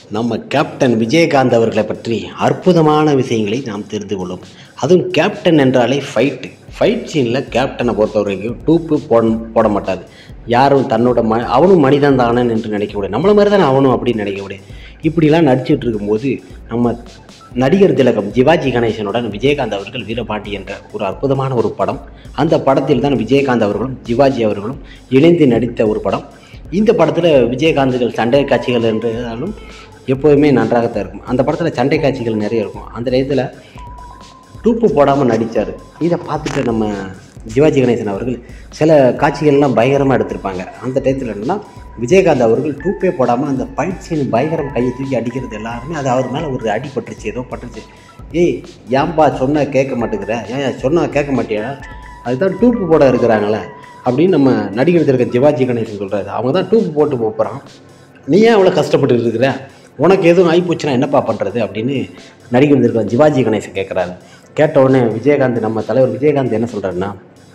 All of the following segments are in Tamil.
நம்ம கேப்டன் விஜயகாந்த் அவர்களை பற்றி அற்புதமான விஷயங்களை நாம் தெரிந்து கொள்ளும் அதுவும் கேப்டன் என்றாலே ஃபைட்டு ஃபைட் சீனில் கேப்டனை பொறுத்த வரைக்கும் டூப்பு போட போட மாட்டாது யாரும் தன்னோட ம அவனும் மனிதன் தானே என்று நினைக்க முடியாது நம்மள மாதிரி தானே அவனும் அப்படின்னு நினைக்க முடியாது இப்படிலாம் நடிச்சிட்டு இருக்கும்போது நம்ம நடிகர் திலகம் சிவாஜி கணேசனுடன் விஜயகாந்த் அவர்கள் வீரபாண்டி என்ற ஒரு அற்புதமான ஒரு படம் அந்த படத்தில் தான் விஜயகாந்த் அவர்களும் சிவாஜி அவர்களும் இணைந்து நடித்த ஒரு படம் இந்த படத்தில் விஜயகாந்துகள் சண்டை காட்சிகள் என்றாலும் எப்போதுமே நன்றாகத்தான் இருக்கும் அந்த படத்தில் சண்டை காட்சிகள் நிறைய இருக்கும் அந்த நேரத்தில் டூப்பு போடாமல் நடித்தார் இதை பார்த்துட்டு நம்ம சிவாஜி கணேசன் அவர்கள் சில காட்சிகள்லாம் பயங்கரமாக எடுத்திருப்பாங்க அந்த டயத்தில் என்னன்னா விஜயகாந்த் அவர்கள் டூப்பே போடாமல் அந்த ஃபைட் சீன் பயங்கரம் கையை தூக்கி அடிக்கிறது எல்லாருமே அது அவர் மேலே ஒரு அடி பட்டுருச்சு ஏதோ பட்டுருச்சு ஏய் ஏன்பா சொன்னா கேட்க மாட்டேங்கிற ஏன் சொன்னா கேட்க மாட்டியா அதுதான் டூப்பு போட இருக்கிறாங்களே அப்படின்னு நம்ம நடிகர் இருக்க சிவாஜி கணேசன் சொல்கிறாரு அவங்க தான் டூப்பு போட்டு போகிறான் நீ ஏன் அவ்வளோ கஷ்டப்பட்டு இருக்கிற உனக்கு எதுவும் ஆகிப்போச்சுன்னா என்னப்பா பண்ணுறது அப்படின்னு நடிகர் இருக்க சிவாஜி கணேசன் கேட்குறாரு கேட்ட உடனே விஜயகாந்த் நம்ம தலைவர் விஜயகாந்த் என்ன சொல்கிறாருன்னா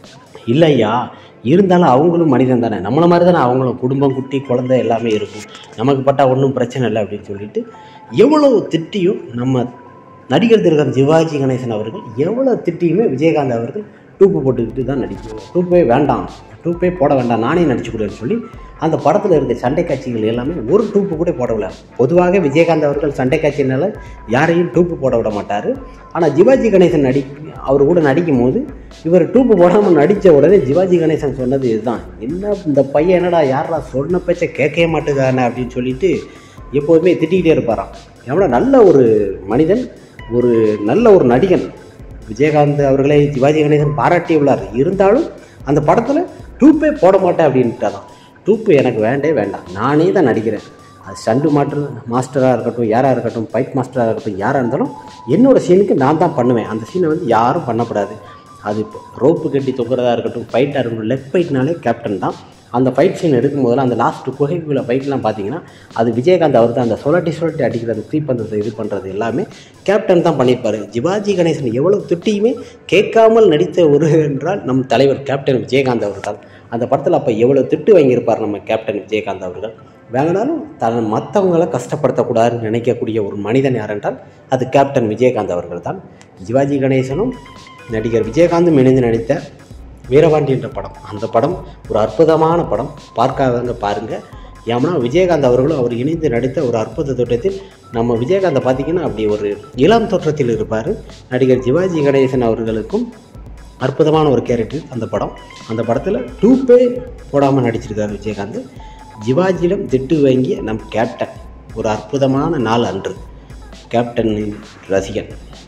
இல்லையா இருந்தாலும் அவங்களும் மனிதன் தானே நம்மளை மாதிரி தானே அவங்களும் குடும்பம் குட்டி குழந்தை எல்லாமே இருக்கும் நமக்கு பட்டால் ஒன்றும் பிரச்சனை இல்லை அப்படின்னு சொல்லிட்டு எவ்வளோ திட்டியும் நம்ம நடிகர் திருகன் சிவாஜி கணேசன் அவர்கள் எவ்வளோ திட்டியுமே விஜயகாந்த் அவர்கள் டூப்பு போட்டுக்கிட்டு தான் நடிக்கணும் டூப்பே வேண்டாம் டூப்பே போட வேண்டாம் நானே நடிச்சுக்கூடன்னு சொல்லி அந்த படத்தில் இருக்க சண்டை காட்சிகள் எல்லாமே ஒரு டூப்பு கூட போடவில்லை பொதுவாக விஜயகாந்த் அவர்கள் சண்டை காட்சினால யாரையும் டூப்பு போட விட மாட்டார் ஆனால் சிவாஜி கணேசன் நடி அவர் கூட நடிக்கும் போது இவர் டூப்பு போடாமல் நடித்த உடனே சிவாஜி கணேசன் சொன்னது இதுதான் என்ன இந்த பையன் என்னடா யாரா சொன்ன பேச்சை கேட்கவே மாட்டேங்கானே அப்படின்னு சொல்லிட்டு எப்போதுமே திட்டிக்கிட்டே இருப்பாராம் எவ்வளோ நல்ல ஒரு மனிதன் ஒரு நல்ல ஒரு நடிகன் விஜயகாந்த் அவர்களை சிவாஜி கணேசன் பாராட்டியுள்ளார் இருந்தாலும் அந்த படத்தில் டூப்பே போட மாட்டேன் அப்படின்ட்டாதான் டூப்பு எனக்கு வேண்டே வேண்டாம் நானே தான் நடிக்கிறேன் அது ஸ்டண்டு மாஸ்டர் மாஸ்டராக இருக்கட்டும் யாராக இருக்கட்டும் ஃபைட் மாஸ்டராக இருக்கட்டும் யாராக இருந்தாலும் என்னோடய சீனுக்கு நான் தான் பண்ணுவேன் அந்த சீனை வந்து யாரும் பண்ணக்கூடாது அது இப்போ ரோப்பு கட்டி தொங்குறதா இருக்கட்டும் ஃபைட்டாக இருக்கட்டும் லெக் ஃபைட்னாலே கேப்டன் தான் அந்த ஃபைட் சீன் எடுக்கும் போதெல்லாம் அந்த லாஸ்ட் குகைக்குள்ள ஃபைட்லாம் பார்த்தீங்கன்னா அது விஜயகாந்த் அவர் தான் அந்த சொலட்டி சொலட்டி அடிக்கிறது த்ரீ பண்ணுறது இது பண்ணுறது எல்லாமே கேப்டன் தான் பண்ணியிருப்பார் சிவாஜி கணேசன் எவ்வளோ திட்டியுமே கேட்காமல் நடித்த ஒரு என்றால் நம் தலைவர் கேப்டன் விஜயகாந்த் அவர் தான் அந்த படத்தில் அப்போ எவ்வளோ திட்டு வாங்கியிருப்பார் நம்ம கேப்டன் விஜயகாந்த் அவர்கள் வேணுனாலும் தன் மற்றவங்களை கஷ்டப்படுத்தக்கூடாதுன்னு நினைக்கக்கூடிய ஒரு மனிதன் யார் என்றால் அது கேப்டன் விஜயகாந்த் அவர்கள் தான் சிவாஜி கணேசனும் நடிகர் விஜயகாந்தும் இணைந்து நடித்த வீரபாண்டி என்ற படம் அந்த படம் ஒரு அற்புதமான படம் பார்க்காதவங்க பாருங்கள் ஏன்னா விஜயகாந்த் அவர்களும் அவர் இணைந்து நடித்த ஒரு அற்புத தோற்றத்தில் நம்ம விஜயகாந்தை பார்த்தீங்கன்னா அப்படி ஒரு இளம் தோற்றத்தில் இருப்பார் நடிகர் சிவாஜி கணேசன் அவர்களுக்கும் அற்புதமான ஒரு கேரக்டர் அந்த படம் அந்த படத்தில் டூப்பே போடாமல் நடிச்சிருக்காரு விஜயகாந்த் ஜிவாஜியிடம் திட்டு வாங்கிய நம் கேப்டன் ஒரு அற்புதமான நாள் அன்று கேப்டனின் ரசிகன்